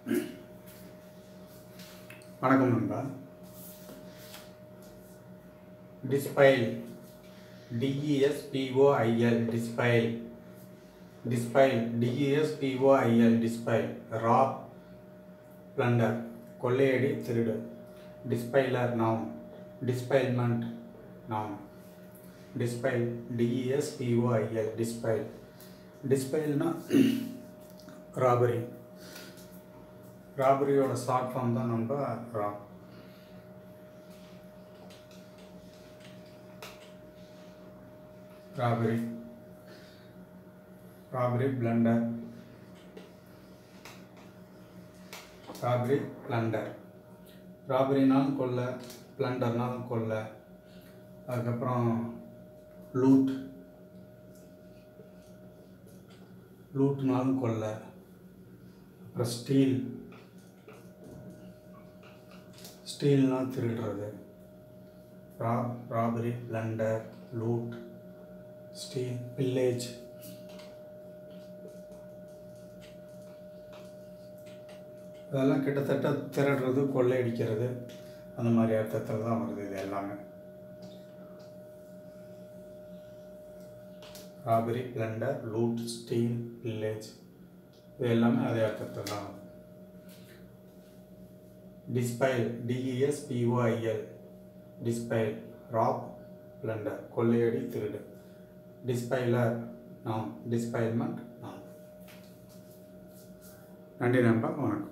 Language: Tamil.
வணக்கம் நண்பா டிஸ்பைல் டிஇஎஸ்பிஓஐஎல் டிஸ்பைல் டிஸ்பைல் டிஇஎஸ்பிஓஐஎல் டிஸ்பைல் ராப் பிளண்டர் கொள்ளையடி திருடு டிஸ்பைலர் noun டிஸ்பைல்மெண்ட் noun டிஸ்பைல் டிஇஎஸ்பிஓஐஎல் டிஸ்பைல் டிஸ்பைல்னா robbery ராபரியோட short form தான் நம்ம ரா robbery robbery blender robbery blender ராபரினாலும் கொல்ல பிளண்டர்னாலும் கொல்ல அதுக்கப்புறம் லூட் லூட்னாலும் கொல்ல அப்புறம் ஸ்டீல் ஸ்டீல்னால் திருடுறது ரா robbery plunder loot steal pillage இதெல்லாம் கிட்டத்தட்ட திருடுறது கொள்ளையடிக்கிறது அந்த மாதிரி அர்த்தத்தில் தான் வருது இது எல்லாமே robbery plunder loot steal pillage இது எல்லாமே அதே அர்த்தத்தில் தான் வரும் டிஸ்பைல் டிஇஎஸ்பிஓஐஎல் டிஸ்பைல் ராப் பிளண்டர் கொள்ளையடி திருடு டிஸ்பைலர் நாம் டிஸ்பைல்மெண்ட் நாம் நன்றி நண்பா வணக்கம்